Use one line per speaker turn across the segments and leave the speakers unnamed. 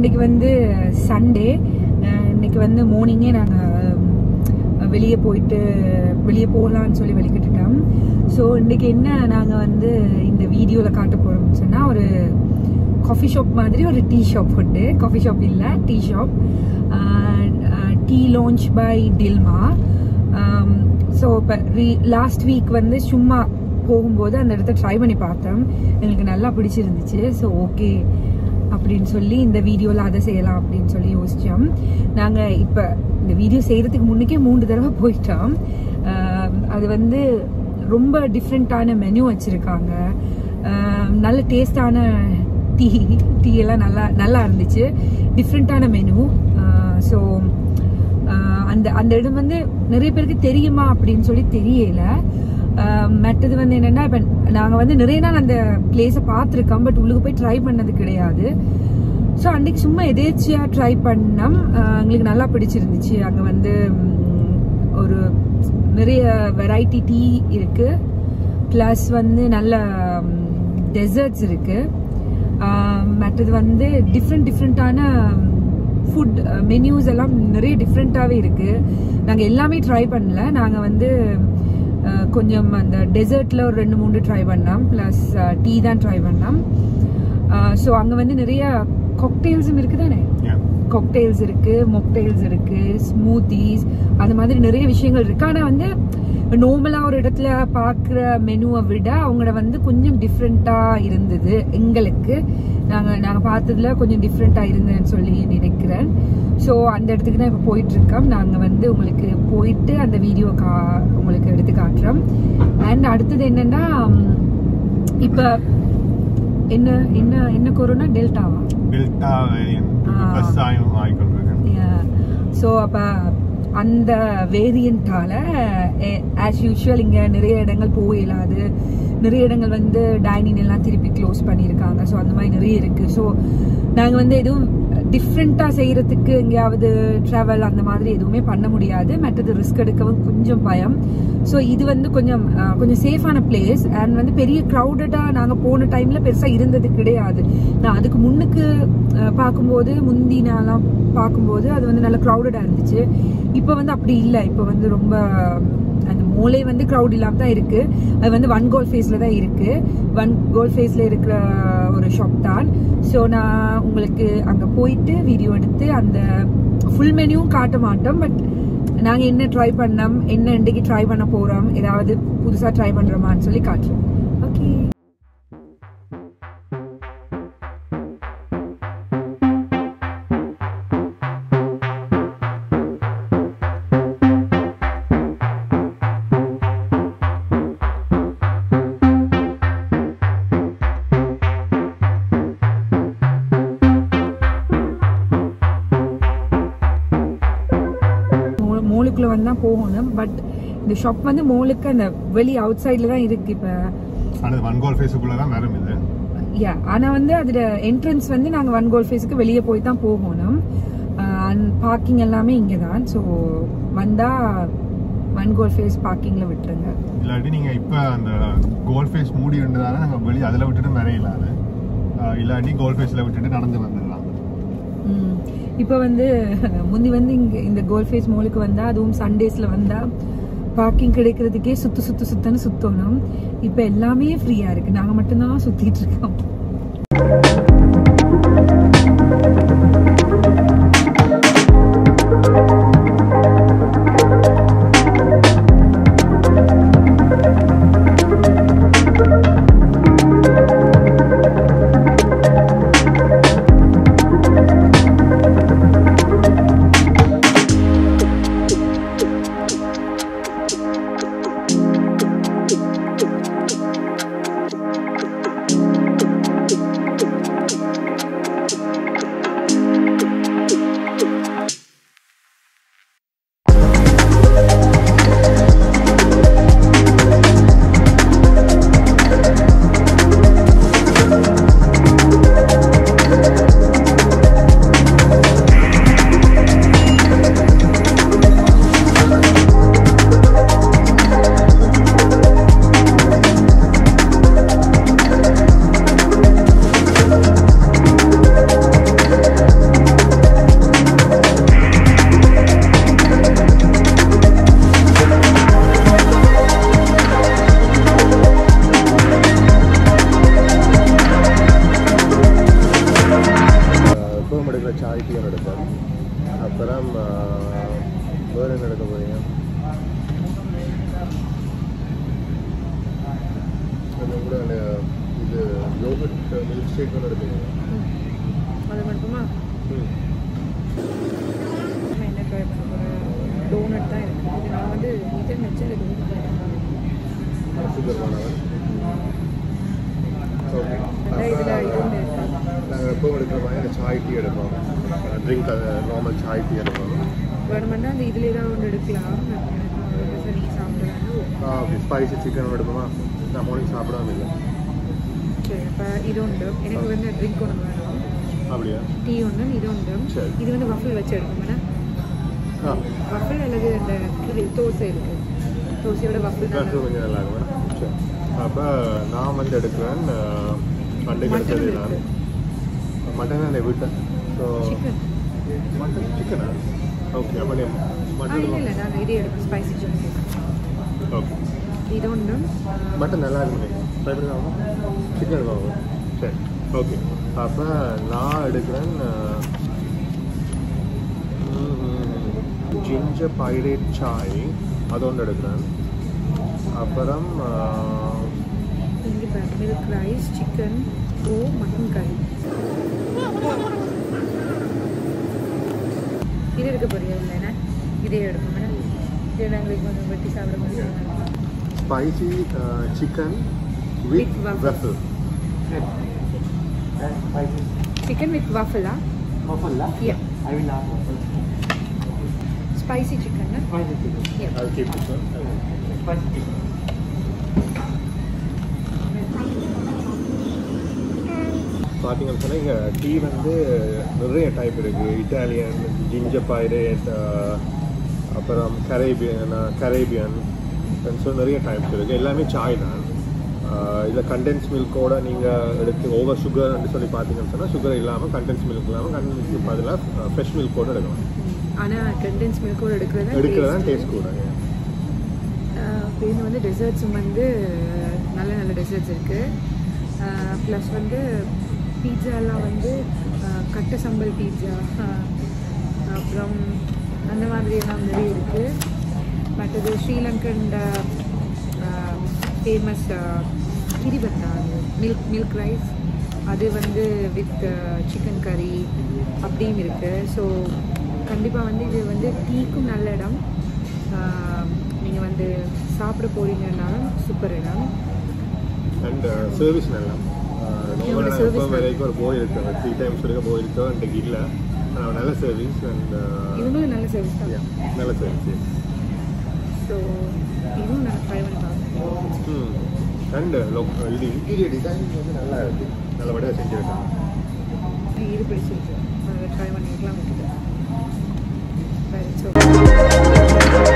இன்னைக்கு வந்து சண்டே இன்னைக்கு வந்து மார்னிங்கே நாங்கள் வெளியே போயிட்டு வெளியே போகலான்னு சொல்லி வெளிக்கிட்டுட்டோம் ஸோ இன்னைக்கு என்ன நாங்கள் வந்து இந்த வீடியோவில் காட்ட போகிறோம்னு சொன்னால் ஒரு காஃபி ஷாப் மாதிரி ஒரு டீ ஷாப் உண்டு காஃபி ஷாப் இல்லை tea shop tea launch by Dilmah so இப்போ ரீ லாஸ்ட் வீக் வந்து சும்மா போகும்போது அந்த இடத்த ட்ரை பண்ணி பார்த்தோம் எங்களுக்கு நல்லா பிடிச்சிருந்துச்சு ஸோ ஓகே அப்படின்னு சொல்லி இந்த வீடியோவில் அதை செய்யலாம் அப்படின்னு சொல்லி யோசித்தோம் நாங்கள் இப்போ இந்த வீடியோ செய்கிறதுக்கு முன்னுக்கே மூன்று தடவை போயிட்டோம் அது வந்து ரொம்ப டிஃப்ரெண்ட்டான மெனு வச்சுருக்காங்க நல்ல டேஸ்டான டீ டீ எல்லாம் நல்லா நல்லா இருந்துச்சு டிஃப்ரெண்ட்டான மெனு ஸோ அந்த அந்த இடம் வந்து நிறைய பேருக்கு தெரியுமா அப்படின்னு சொல்லி தெரியல மற்றது வந்து என்னன்னா இப்போ நாங்கள் வந்து நிறைய நாள் அந்த பிளேஸை பார்த்துருக்கோம் பட் உள்ளுக்கு போய் ட்ரை பண்ணது கிடையாது ஸோ அன்னைக்கு சும்மா எதேச்சியாக ட்ரை பண்ணோம் எங்களுக்கு நல்லா பிடிச்சிருந்துச்சு அங்கே வந்து ஒரு நிறைய வெரைட்டி டீ இருக்கு ப்ளஸ் வந்து நல்ல டெசர்ட்ஸ் இருக்கு மற்றது வந்து டிஃப்ரெண்ட் டிஃப்ரெண்ட்டான ஃபுட் மெனியூஸ் எல்லாம் நிறைய டிஃப்ரெண்ட்டாகவே இருக்கு நாங்கள் எல்லாமே ட்ரை பண்ணல நாங்கள் வந்து கொஞ்சம் அந்த டெசர்ட்ல ஒரு ரெண்டு மூணு ட்ரை பண்ணோம் ப்ளஸ் டீ தான் ட்ரை பண்ணோம் ஸோ அங்கே வந்து நிறைய காக்டெயில்ஸும் இருக்கு தானே காக்டெயில்ஸ் இருக்கு மொக்டெயில்ஸ் இருக்கு ஸ்மூத்திஸ் அந்த மாதிரி நிறைய விஷயங்கள் இருக்கு ஆனால் வந்து நார்மலாக ஒரு இடத்துல பார்க்குற மெனுவை விட அவங்களோட வந்து கொஞ்சம் டிஃப்ரெண்ட்டாக இருந்தது எங்களுக்கு நாங்கள் நாங்கள் பார்த்ததுல கொஞ்சம் டிஃப்ரெண்ட்டாக இருந்ததுன்னு சொல்லி நினைக்கிறேன் ஸோ அந்த இடத்துக்கு தான் இப்போ போயிட்டு இருக்கோம் நாங்கள் வந்து உங்களுக்கு போயிட்டு அந்த வீடியோ கா உங்களுக்கு எடுத்து காட்டுறோம் அண்ட் அடுத்தது என்னன்னா இப்போ என்ன என்ன என்ன கொரோனா டெல்டாவா
டெல்டா ப்ளஸ் ஆகிக்கொண்டிருக்கேன்
ஸோ அப்போ அந்த வேரியண்டால ஆஸ் யூஷுவல் இங்கே நிறைய இடங்கள் போயிடாது நிறைய இடங்கள் வந்து டைனிங் எல்லாம் திருப்பி க்ளோஸ் பண்ணியிருக்காங்க ஸோ அந்த மாதிரி நிறைய இருக்கு ஸோ நாங்கள் வந்து எதுவும் டிஃப்ரெண்ட்டாக செய்யறதுக்கு எங்கேயாவது ட்ராவல் அந்த மாதிரி எதுவுமே பண்ண முடியாது மற்றது ரிஸ்க் எடுக்கவும் கொஞ்சம் பயம் ஸோ இது வந்து கொஞ்சம் கொஞ்சம் சேஃபான பிளேஸ் அண்ட் வந்து பெரிய க்ரௌடடாக நாங்கள் போன டைமில் பெருசாக இருந்தது கிடையாது நான் அதுக்கு முன்னுக்கு பார்க்கும்போது முந்தி நான்லாம் பார்க்கும்போது அது வந்து நல்ல க்ரௌடடாக இருந்துச்சு இப்போ வந்து அப்படி இல்லை இப்போ வந்து ரொம்ப அந்த மூளை வந்து க்ரௌட் இல்லாமல் தான் இருக்கு அது வந்து ஒன் கோல் ஃபேஸில் தான் இருக்கு ஒன் கோல் ஃபேஸில் இருக்கிற ஒரு ஷாப் தான் ஸோ நான் உங்களுக்கு அங்கே போயிட்டு வீடியோ எடுத்து அந்த ஃபுல் மெனுவும் காட்ட மாட்டோம் பட் நாங்கள் என்ன ட்ரை பண்ணோம் என்ன இன்றைக்கு ட்ரை பண்ண போகிறோம் ஏதாவது புதுசாக ட்ரை பண்ணுறோமான்னு சொல்லி காட்டுறோம் ஓகே மோலுக்குள்ள வந்து தான் போகணும் பட் இந்த ஷாப் வந்து மோலுக்கு அந்த வெளி அவுட் சைட்ல தான் இருக்கு இப்ப
ஆனால் ஒன் கோல் ஃபேஸுக்குள்ள தான் வரும் இது
யா ஆனா வந்து அதுல என்ட்ரன்ஸ் வந்து நாங்க ஒன் கோல் ஃபேஸுக்கு வெளியே போய் தான் போகணும் பார்க்கிங் எல்லாமே இங்க தான் ஸோ வந்தா ஒன் கோல் ஃபேஸ் பார்க்கிங்ல விட்டுருங்க
இல்லாட்டி நீங்க இப்ப அந்த கோல் ஃபேஸ் மூடி இருந்ததால நாங்க வெளியே அதில் விட்டுட்டு வரையலாது இல்லாட்டி கோல் ஃபேஸ்ல விட்டுட்டு நடந்து வந்துடலாம்
இப்போ வந்து முந்தி வந்து இங்க இந்த கோல் ஃபேஸ் மோலுக்கு வந்தா அதுவும் சண்டேஸ்ல வந்தா பார்க்கிங் கிடைக்கிறதுக்கே சுத்து சுத்து சுத்தன்னு சுத்தணும் இப்போ எல்லாமே ஃப்ரீயா இருக்கு நாங்க மட்டும்தான் சுத்திட்டு இருக்கோம்
சாய் டீ ஒன்று எடுப்பேன் அப்புறம் வேறு என்ன எடுக்க போகிறீங்க கொஞ்சம் கூட அந்த இது யோகட் மில்க் ஷேக் ஒன்று எடுப்பீங்க
அது மட்டுமா
ம்
நம்ம என்ன ட்ரை பண்ண போகிறேன் டோனட் தான் இருக்குது இது நான் வந்து இது வச்சது
சுகர் மாணவன் ஓகே
அதான் இதில் இது ஒன்று இருக்கு
நாங்கள் எப்பவும் எடுக்கிற மாதிரி அந்த சாய் டீ எடுப்போம் ட்ரிங்க் அது நார்மல் சாய் டீ எடுப்போம்
வேணுமெண்டா அந்த இதில் ஏதாவது ஒன்று எடுக்கலாம் எனக்கு சரி சாப்பிடுவேன்
ஓகே ஸ்பைசி சிக்கன் எடுப்போமா நான் மார்னிங் சாப்பிடாம இல்லை
சரி அப்போ இது உண்டு எனக்கு வந்து ட்ரிங்க் ஒன்று வேணும்
அப்படியா
டீ ஒன்று இது உண்டு
சரி.
இது வந்து வஃபில் வச்சு எடுக்கணும்
ஆ
வஃபில் அல்லது அந்த இது தோசை இருக்குது தோசையோட வஃபில்
காசு
தான்
கொஞ்சம் நல்லா இருக்கும் சரி அப்போ நான் வந்து எடுக்கிறேன் மண்டே
மட்டன்
கிடைச்சது
இருக்கு.
நான் மட்டன் நான் விட்டேன் ஸோ
சிக்கன்
மட்டன் சிக்கனா ஓகே அப்போ நீ
ஆ
மட்டன்
இல்லை இல்லை நாங்கள் இதே எடுப்போம் ஸ்பைசி சிக்கன்
ஓகே
இது ஒன்று
மட்டன் நல்லா இருக்கும் ட்ரை பண்ணி வாங்க சிக்கன் வாங்க சரி ஓகே அப்போ நான் எடுக்கிறேன் ஜிஞ்சர் பைரேட் சாய் அது ஒன்று எடுக்கிறேன் அப்புறம்
இங்கே பாருங்க மில்க் ரைஸ் சிக்கன் ஓ மட்டன் கறி இது எடுக்க போறியா இல்லைன்னா இதே எடுப்போம் மேடம் இது நாங்கள் கொஞ்சம் வெட்டி சாப்பிட முடியும்
spicy chicken
With
with
waffle.
Waffle
chicken with வாஃபலா
Waffle, lah?
Yeah.
I will have waffle.
Spicy chicken
Spicy chicken.
Yeah.
I'll keep this one.
Spicy chicken.
பார்த்தீங்கன்னு சொன்னால் இங்கே டீ வந்து நிறைய டைப் இருக்குது இட்டாலியன் ஜிஞ்சர் பைரேட் அப்புறம் Caribbean Caribbean so நிறைய types இருக்குது எல்லாமே சாய் தான் இதில் கண்டென்ஸ் மில்கோட நீங்கள் எடுத்து ஓவர் சுகர்னு சொல்லி பார்த்தீங்கன்னு சொன்னால் சுகர் இல்லாமல் கண்டென்ஸ் மில்க் இல்லாமல் கண்டென்ஸ் மில்க் பதிலாக ஃப்ரெஷ் மில்கோட எடுக்கலாம்
ஆனால் கண்டென்ஸ் மில்கோட எடுக்கிறது
எடுக்கிறது தான் டேஸ்ட் கூட
இது வந்து டெசர்ட்ஸும் வந்து நல்ல நல்ல டெசர்ட்ஸ் இருக்குது ப்ளஸ் வந்து பீட்சாலாம் வந்து அஹ், கட்ட சம்பல் பீட்சா அப்புறம் அந்த மாதிரி எல்லாம் நிறைய இருக்குது மற்றது Sri Lankan famous kiribath milk milk rice அது வந்து வித் சிக்கன் கறி அப்படியும் இருக்குது ஸோ கண்டிப்பாக வந்து இது வந்து டீக்கும் நல்ல இடம் நீங்கள் வந்து சாப்பிட போறீங்கன்னாலும் சூப்பர் இடம்
அண்ட் சர்வீஸ் நல்லா
இவங்களோட
நார்மலாக
service
இப்போ
நல்லா.
வரைக்கும் ஒரு போயிருக்கோம் த்ரீ டைம்ஸ் வரைக்கும் போயிருக்கோம் இன்றைக்கு இல்லை ஆனால் நல்ல சர்வீஸ் அண்ட்
இவங்களும் நல்ல சர்வீஸ் தான்
நல்ல சர்வீஸ்
ஸோ இதுவும் நான் ட்ரை பண்ணி பார்க்குறேன்
ம் அண்ட் இது இன்டீரியர் டிசைனிங் வந்து நல்லா இருக்கு நல்லபடியாக செஞ்சுருக்காங்க
இது பிடிச்சிருக்கு அதை ட்ரை பண்ணிக்கலாம் விட்டுட்டேன் சரி ஸோ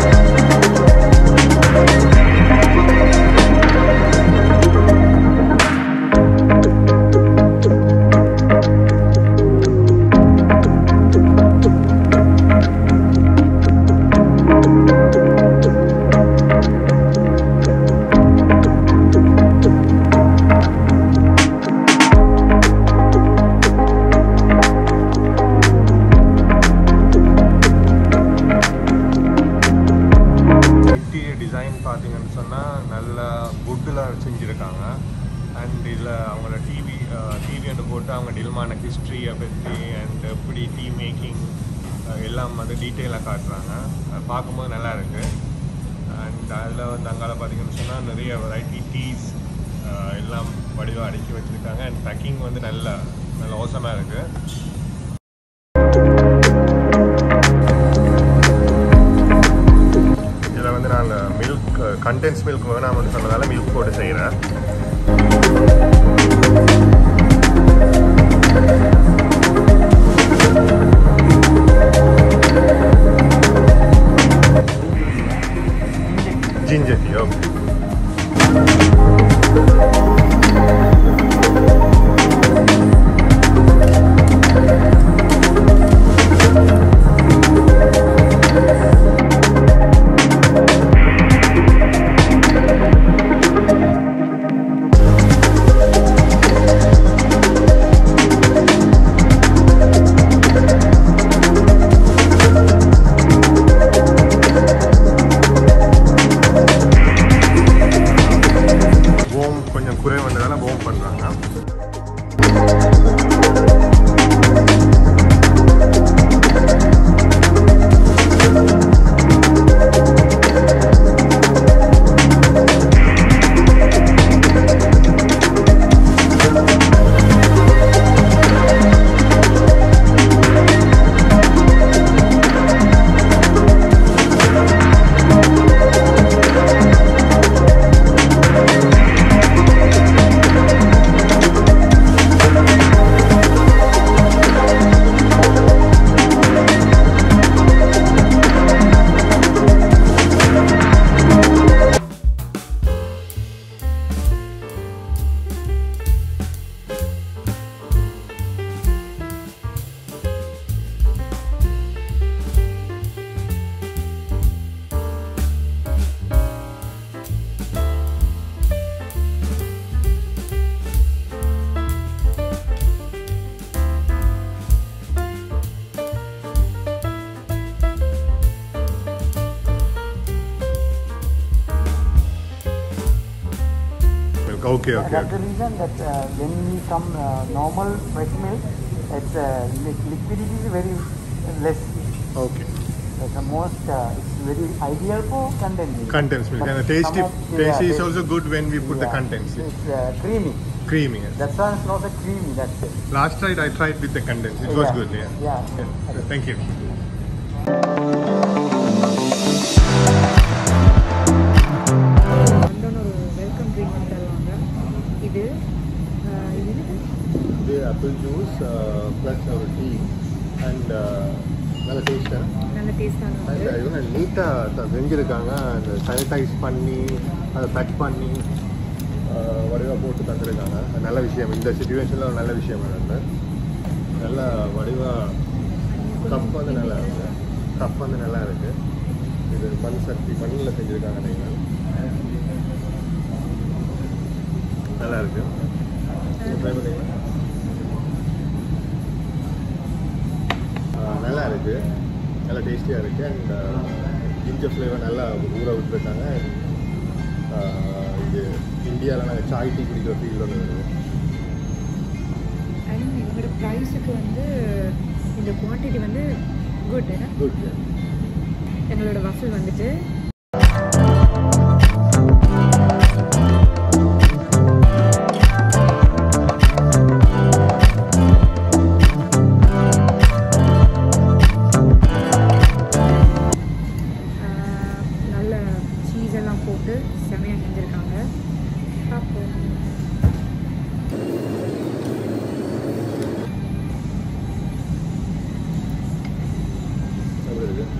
இன்டீரியர் டிசைன் பார்த்தீங்கன்னு சொன்னால் நல்ல வுட்டில் செஞ்சுருக்காங்க அண்ட் இதில் அவங்களோட டிவி டிவின்னு போட்டு அவங்க டில்மான ஹிஸ்ட்ரியை பற்றி அண்ட் எப்படி டீ மேக்கிங் எல்லாம் வந்து டீட்டெயிலாக காட்டுறாங்க அது பார்க்கும்போது நல்லா இருக்குது அண்ட் அதில் வந்து அங்கால பார்த்தீங்கன்னு சொன்னால் நிறைய வெரைட்டி டீஸ் எல்லாம் வடிவாக அடுக்கி வச்சுருக்காங்க அண்ட் பேக்கிங் வந்து நல்ல நல்ல ஓசமாக இருக்குது இதில் வந்து நான் மில்க் கண்டென்ஸ் மில்க் வேணாம்னு சொன்னதால மில்க் போட்டு செய்கிறேன் ginger tea okay Okay, okay,
That's the
okay.
reason that uh, when we come uh, normal fresh milk, it's uh, li- liquidity is very less.
Okay
That's the most, uh, it's very ideal for condensed milk.
Contents milk.
But
And the tasty,
some of-
tasty
yeah,
is
they-
also good when we put the
yeah,
contents.
It's uh, creamy.
Creamy. Yes.
That one is not a creamy, that's it.
Last night I tried with the condensed. It was
Yeah.
good. Yeah.
Yeah.
Yeah. Thank you.
வந்தோன்னு ஒரு welcome drink வந்து தருவாங்க இது ஆஹ், இது என்னது?
இது apple juice plus ஒரு tea and நல்ல டேஸ்ட்டாக
நல்ல டேஸ்டான
அண்ட்
வந்து
இவங்க நீட்டாக செஞ்சுருக்காங்க அந்த சானிடைஸ் பண்ணி அதை பேக் பண்ணி வடிவாக போட்டு தந்துருக்காங்க அது நல்ல விஷயம் இந்த சுச்சுவேஷனில் ஒரு நல்ல விஷயம் அது நல்ல வடிவாக கப் வந்து நல்லா இருக்கு கப் வந்து நல்லா இருக்கு இது மண் சக்தி மண்ணில் செஞ்சுருக்காங்க நீங்கள் நல்லா இருக்கு நீங்க try பண்ணீங்களா? ஆஹ் நல்லா இருக்கு நல்லா டேஸ்டியாக இருக்கு அண்ட் ஜிஞ்சர் ஃப்ளேவர் நல்லா ஊற விட்டுருக்காங்க ஆஹ் இது இந்தியாவில் நாங்கள் சாய் டீ குடிக்கிற ஃபீல் ஒன்று வருது
அண்ட் இவங்களோட ப்ரைஸுக்கு வந்து இந்த குவான்டிட்டி வந்து குட்
குட்
எங்களோட வஃபில் வந்துட்டு ஆஹ், நல்ல சீஸ் எல்லாம் போட்டு செமையாக செஞ்சுருக்காங்க பார்ப்போம்
அப்படி இருக்கு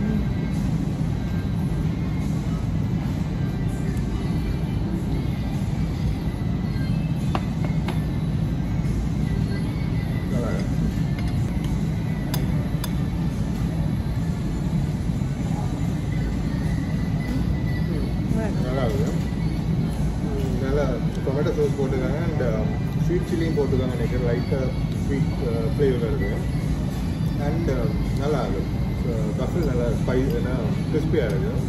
நல்லா இருக்கு நல்லா இருக்கு ம், நல்லா டொமேட்டோ சோஸ் போட்டுருக்காங்க அண்ட் ஸ்வீட் சில்லியும் போட்டுருக்காங்க நினைக்கிறேன் லைட்டாக ஸ்வீட் ஃப்ளேவர் இருக்குது அண்ட் நல்லா இருக்கு கஃபில் நல்லா ஸ்பைஸ் ஏன்னா கிறிஸ்பியாக இருக்குது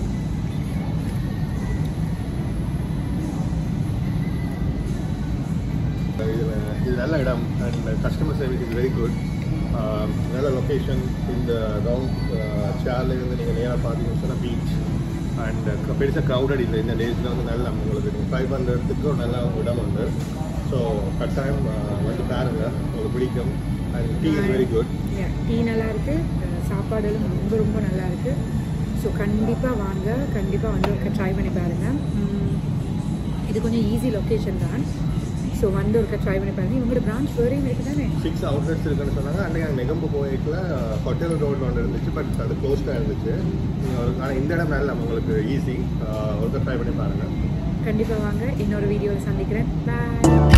இதில் இது நல்ல இடம் and customer service is very good நல்ல லொக்கேஷன் இந்த ரவுண்ட் சேர்ல இருந்து நீங்கள் நேராக பார்த்தீங்கன்னு சொன்னால் பீச் அண்ட் பெருசாக க்ரௌடட் இல்லை இந்த டேஸில் வந்து நல்ல உங்களுக்கு நீங்கள் ஃபைவ் ஹண்ட்ரடுக்கு ஒரு நல்ல இடம் உண்டு ஸோ கட்டாயம் uh, வந்து பாருங்க உங்களுக்கு பிடிக்கும் and tea is very good
tea நல்லா இருக்கு அஹ் சாப்பாடுகளும் ரொம்ப ரொம்ப நல்லா இருக்கு ஸோ கண்டிப்பாக வாங்க கண்டிப்பாக வந்து ட்ரை பண்ணி பாருங்க உம், இது கொஞ்சம் ஈஸி லொக்கேஷன் தான் ஸோ வந்து ஒருக்கா ட்ரை பண்ணி பாருங்க இவங்களோட பிரான்ச் வேறையும் இருக்கு தானே
சிக்ஸ் அவுட்லெட்ஸ் இருக்குன்னு சொன்னாங்க அன்றைக்கி அங்கே நெகம்பு போயிட்டுல ஹோட்டல் ரோடு ஒன்று இருந்துச்சு பட் அது க்ளோஸ்டாக இருந்துச்சு ஆனால் இந்த இடம் நல்ல உங்களுக்கு ஈஸி ஒருத்தர் ட்ரை பண்ணி பாருங்கள்
கண்டிப்பாக வாங்க இன்னொரு வீடியோவில் சந்திக்கிறேன் பாய்